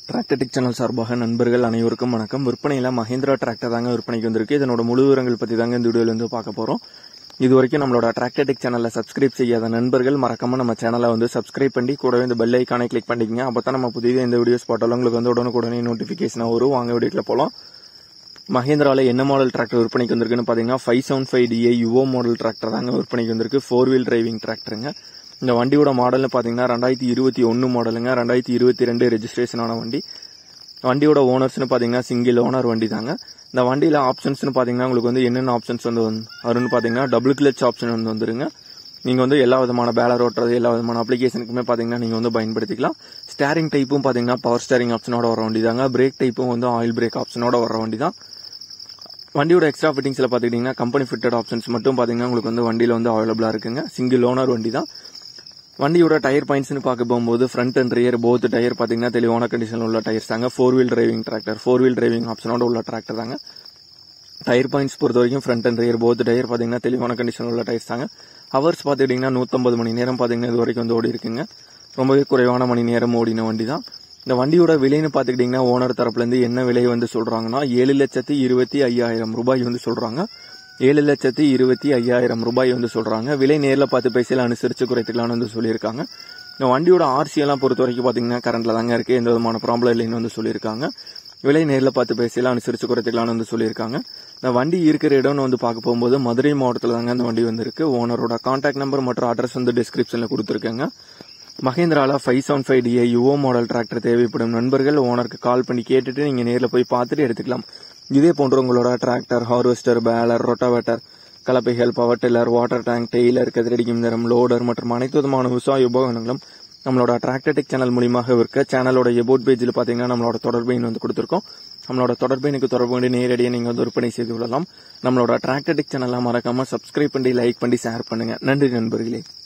டிராக்டர்டிக் channel சார்பாக நண்பர்கள் அனைவருக்கும் வணக்கம் விற்பனையில் மஹேந்திரா டிராக்டர் தாங்க விற்பனைக்கு வந்திருக்கு இதனோட முழு விவரங்கள் பற்றி தாங்க இந்த வீடியோவில் வந்து பார்க்க போகிறோம் இது வரைக்கும் நம்மளோட டிராக்டர்டிக் சேனலில் சப்ஸ்கிரைப் செய்யாத நண்பர்கள் மறக்காம நம்ம சேனலை வந்து சப்ஸ்கிரைப் பண்ணி கூடவே இந்த பெல் ஐக்கானை கிளிக் பண்ணிக்கங்க அப்போ தான் நம்ம புதிய இந்த வீடியோஸ் போட்டாலும் உங்களுக்கு வந்து உடனுக்குடனே நோட்டிஃபிகேஷன் வரும் வாங்க வீடியோக்குள்ள போகலாம் மஹேந்திரால என்ன மாடல் டிராக்டர் விற்பனைக்கு வந்திருக்குன்னு பார்த்தீங்கன்னா five seven five DI Yuvo model tractor தாங்க விற்பனைக்கு வந்திருக்கு ஃபோர் வீல் டிரைவிங் டிராக்டருங்க இந்த வண்டியோட மாடல்னு பார்த்தீங்கன்னா ரெண்டாயிரத்தி இருபத்தி ஒன்று மாடலுங்க ரெண்டாயிரத்தி இருபத்தி ரெண்டு ரெஜிஸ்ட்ரேஷனான வண்டி வண்டியோட ஓனர்ஸ்னு பார்த்தீங்கன்னா சிங்கிள் ஓனர் வண்டி தாங்க இந்த வண்டியில் ஆப்ஷன்ஸ்னு பார்த்தீங்கன்னா உங்களுக்கு வந்து என்னென்ன ஆப்ஷன்ஸ் வந்து வந்து- வரும்னு பார்த்தீங்கன்னா டபுள் கிளச் ஆப்ஷன் வந்து வந்துருங்க நீங்கள் வந்து எல்லா விதமான பேலர் ஓட்டுறது எல்லா விதமான அப்ளிகேஷனுக்குமே பார்த்தீங்கன்னா நீங்கள் வந்து பயன்படுத்திக்கலாம் ஸ்டேரிங் டைப்பும் பார்த்தீங்கன்னா பவர் ஸ்டேரிங் ஆப்ஷனோட வர வண்டி தாங்க பிரேக் டைப்பும் வந்து ஆயில் பிரேக் ஆப்ஷனோட வர வண்டி தான் வண்டியோட எக்ஸ்ட்ரா ஃபிட்டிங்ஸில் பார்த்துக்கிட்டிங்கன்னா கம்பெனி ஃபிட்டட் ஆப்ஷன்ஸ் மட்டும் பார்த்தீங்கன்னா உங்களுக்கு வந்து வண்டியில் வந்து அவைலபிளாக இருக்குங்க சிங்கிள் ஓனர் வண்டி தான் வண்டியோட டயர் பாயிண்ட்ஸ்னு பார்க்க போகும்போது front and rear both tyre பார்த்தீங்கன்னா தெளிவான கண்டிஷனில் உள்ள டயர்ஸ் தாங்க four wheel driving tractor four wheel driving ஆப்ஷனோட உள்ள டிராக்டர் தாங்க டயர் பாயிண்ட்ஸ் பொறுத்த வரைக்கும் front and rear both tyre பார்த்தீங்கன்னா தெளிவான கண்டிஷனில் உள்ள டயர்ஸ் தாங்க ஹவர்ஸ் பார்த்துக்கிட்டிங்கன்னா நூற்றம்பது மணி நேரம் பார்த்தீங்கன்னா இது வரைக்கும் வந்து ஓடி இருக்குங்க ரொம்பவே குறைவான மணி நேரம் ஓடின வண்டி தான் இந்த வண்டியோட விலைன்னு பார்த்துக்கிட்டிங்கன்னா ஓனர் தரப்புலேருந்து என்ன விலை வந்து சொல்கிறாங்கன்னா ஏழு லட்சத்தி இருபத்தி ஐயாயிரம் ரூபாய் வந்து சொல்கிறாங்க ஏழு லட்சத்தி இருபத்தி ஐயாயிரம் ரூபாய் வந்து சொல்கிறாங்க விலை நேரில் பார்த்து பைசையில் அனுசரித்து குறைத்துக்கலாம்னு வந்து சொல்லியிருக்காங்க இந்த வண்டியோட ஆர்சி எல்லாம் பொறுத்த வரைக்கும் பார்த்தீங்கன்னா கரண்ட்ல தாங்க இருக்கு எந்த விதமான ப்ராப்ளம் இல்லைன்னு வந்து சொல்லியிருக்காங்க விலை நேரில் பார்த்து பேசியெல்லாம் அனுசரித்து குறைத்துக்கலாம்னு வந்து சொல்லியிருக்காங்க இந்த வண்டி இருக்கிற இடம்னு வந்து பார்க்க போகும்போது மதுரை மாவட்டத்தில் தாங்க இந்த வண்டி வந்திருக்கு ஓனரோட கான்டாக்ட் நம்பர் மற்றும் அட்ரஸ் வந்து டிஸ்கிரிப்ஷனில் கொடுத்துருக்கேங்க மகேந்திரால five seven five DI Yuvo model tractor தேவைப்படும் நண்பர்கள் ஓனருக்கு கால் பண்ணி கேட்டுட்டு நீங்க நேரில் போய் பார்த்துட்டு எடுத்துக்கலாம் இதே போன்ற உங்களோட டிராக்டர் ஹார்வெஸ்டர் பேலர் ரொட்டாவேட்டர் கலப்பைகள் power tiller water tank trailer கதிரடிக்கும் நிறம் லோடர் மற்றும் அனைத்து விதமான விவசாய உபகரணங்களும் நம்மளோட டிராக்டர்டெக் சேனல் மூலியமாக விற்க சேனலோட எபோட் பேஜில் பார்த்தீங்கன்னா நம்மளோட தொடர்பு எண் வந்து கொடுத்துருக்கோம் நம்மளோட தொடர்பு எனக்கு தொடர்பு கொண்டு நேரடியாக நீங்கள் வந்து விற்பனை செய்து கொள்ளலாம் நம்மளோட டிராக்டர்டெக் சேனலை மறக்காம சப்ஸ்கிரைப் பண்ணி லைக் பண்ணி ஷேர் பண்ணுங்க நன்றி நண்பர்களே